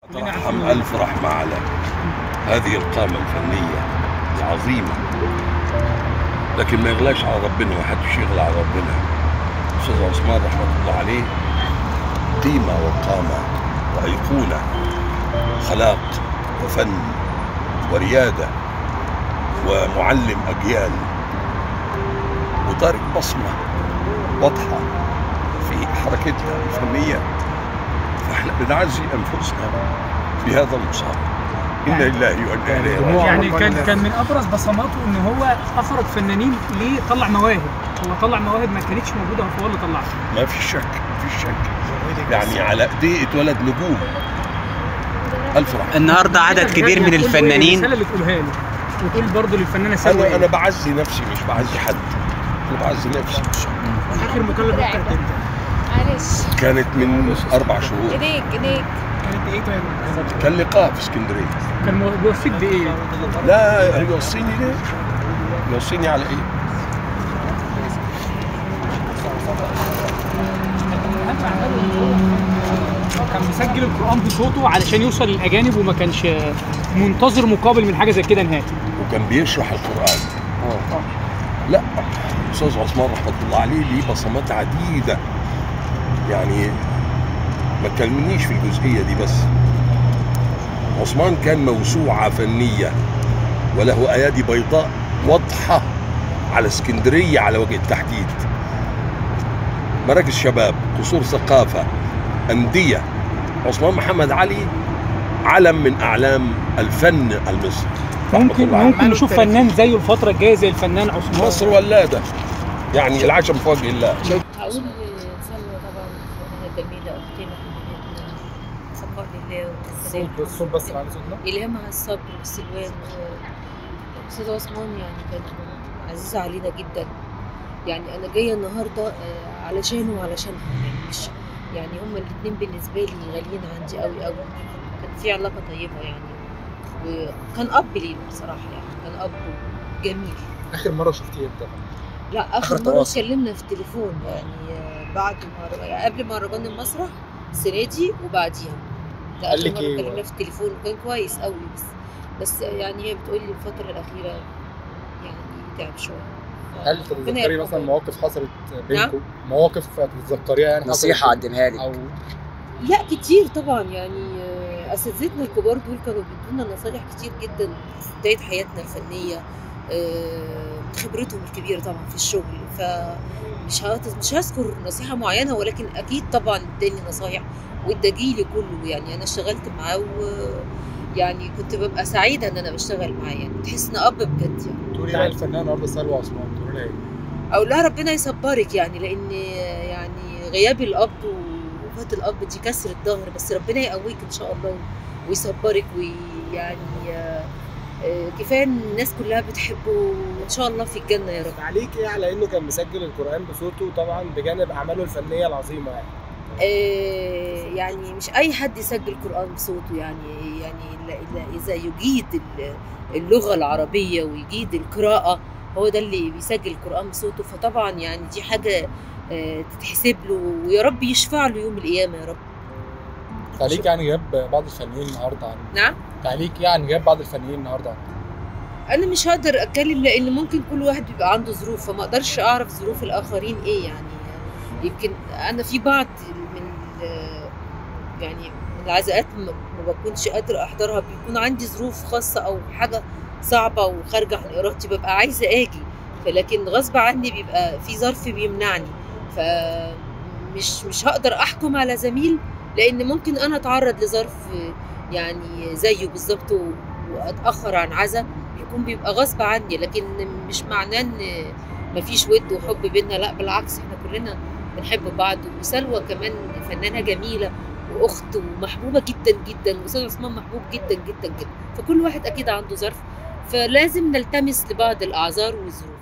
ترحم ألف رحمة على هذه القامة الفنية العظيمة لكن ما يغلاش على ربنا ما حدش يغلى على ربنا أستاذ عثمان رحمة الله عليه قيمة وقامة وأيقونة خلاق وفن وريادة ومعلم أجيال وتارك بصمة واضحة في حركتها الفنية فاحنا بنعزي أنفسنا بهذا المصاب إنا لله وإنا إليه راجعون يعني كان كان من ابرز بصماته ان هو اخرج فنانين ليه طلع مواهب هو طلع مواهب ما كانتش موجوده هو اللي طلعها ما في شك ما في شك يعني على ايديه اتولد نجوم ألف رحمة النهارده عدد كبير من وتقول له إيه الفنانين الرساله اللي تقولها له وتقول برضه للفنانه سلوى أنا أنا إيه؟ بعزي نفسي مش بعزي حد أنا بعزي نفسي اخر مكالمه كانت امتى؟ معلش كانت من أربع شهور ايديك ايديك كانت ايه طيب؟ كان لقاء في اسكندرية كان مو- بيوصيك بايه؟ لا يوصيني ليه؟ يوصيني على إيه؟ كان مسجل القران بصوته علشان يوصل للاجانب وما كانش منتظر مقابل من حاجه زي كده نهائي وكان بيشرح القرآن لا أستاذ عثمان رحمة الله عليه ليه بصمات عديدة يعني ما تكلمنيش في الجزئية دي بس عثمان كان موسوعة فنية وله أيادي بيضاء واضحة على اسكندرية على وجه التحديد مراكز شباب قصور ثقافة أندية عثمان محمد علي علم من أعلام الفن المصري رحمة ممكن الله عليه. ممكن نشوف فنان زيه الفتره الجايه زي الفنان عثمان مصر ولادة يعني العشم في وجه الله هقول سلوى طبعا فنانة جميلة أختنا حبيبتنا صبر لله والسلام الصوت بس على صوتنا إلهامها الصبر والسلوان أستاذ عثمان يعني كان عزيز علينا جدا يعني أنا جاية النهاردة آه، علشانه وعلشانها يعني مش يعني هما الاتنين بالنسبة لي غاليين عندي قوي قوي كان في علاقة طيبة يعني وكان أب لينا بصراحة يعني كان أب جميل اخر مره شفتيه امتى؟ لا آخر اخر مره تواصل. اتكلمنا في التليفون يعني آه، بعد ما يعني قبل مهرجان المسرح السنه دي وبعديها ده قال اخر لك مره إيه؟ اتكلمنا في التليفون وكان كويس قوي بس بس يعني هي بتقول لي الفتره الاخيره يعني تعب شويه ف- هل ربنا تتذكري يرحمه. مثلا مواقف حصلت بينكم؟ مواقف تتذكريها يعني نصيحه حصلت اقدمها لك او لا كتير طبعا يعني آه، اساتذتنا الكبار دول كانوا بيدونا نصايح كتير جدا في بدايه حياتنا الفنيه آه، خبرتهم الكبيره طبعا في الشغل فمش هت- مش هذكر نصيحه معينه ولكن اكيد طبعا اداني نصايح وادى جيلي كله يعني انا اشتغلت معاه و يعني كنت ببقى سعيده ان انا بشتغل معاه يعني تحس ان اب بجد يعني تقولي بقى الفنان النهارده سلوى عثمان تقولي لها ايه؟ اقول لها ربنا يصبرك يعني لان يعني غياب الاب ووفاه الاب دي كسر الظهر بس ربنا يقويك ان شاء الله ويصبرك ويعني آه، آه، كفايه إن الناس كلها بتحبه وان شاء الله في الجنه يا رب عليك ايه على انه كان مسجل القران بصوته طبعا بجانب اعماله الفنيه العظيمه يعني آه، يعني مش اي حد يسجل قران بصوته يعني يعني إلا- إلا اذا يجيد ال- اللغه العربيه ويجيد القراءه هو ده اللي بيسجل القران بصوته فطبعا يعني دي حاجه آه، تتحسب له ويا رب يشفع له يوم القيامه يا رب تعليق يعني جاب بعض الفنانين النهارده عن نعم تعليق يعني جاب بعض الفنانين النهارده عن انا مش هقدر اتكلم لان ممكن كل واحد بيبقى عنده ظروف فما اقدرش اعرف ظروف الاخرين ايه يعني يمكن انا في بعض من ال- يعني من العزاءات ما ما بكونش قادره احضرها بيكون عندي ظروف خاصه او حاجه صعبه وخارجه عن ارادتي ببقى عايزه اجي فلكن غصب عني بيبقى في ظرف بيمنعني فمش مش هقدر احكم على زميل لان ممكن انا اتعرض لظرف يعني زيه بالظبط و- واتاخر عن عزا يكون بيبقى غصب عني لكن مش معناه ان مفيش ود وحب بينا لا بالعكس احنا كلنا بنحب بعض وسلوى كمان فنانه جميله واخت ومحبوبه جدا جدا واستاذ عثمان محبوب جدا جدا جدا فكل واحد اكيد عنده ظرف فلازم نلتمس لبعض الاعذار والظروف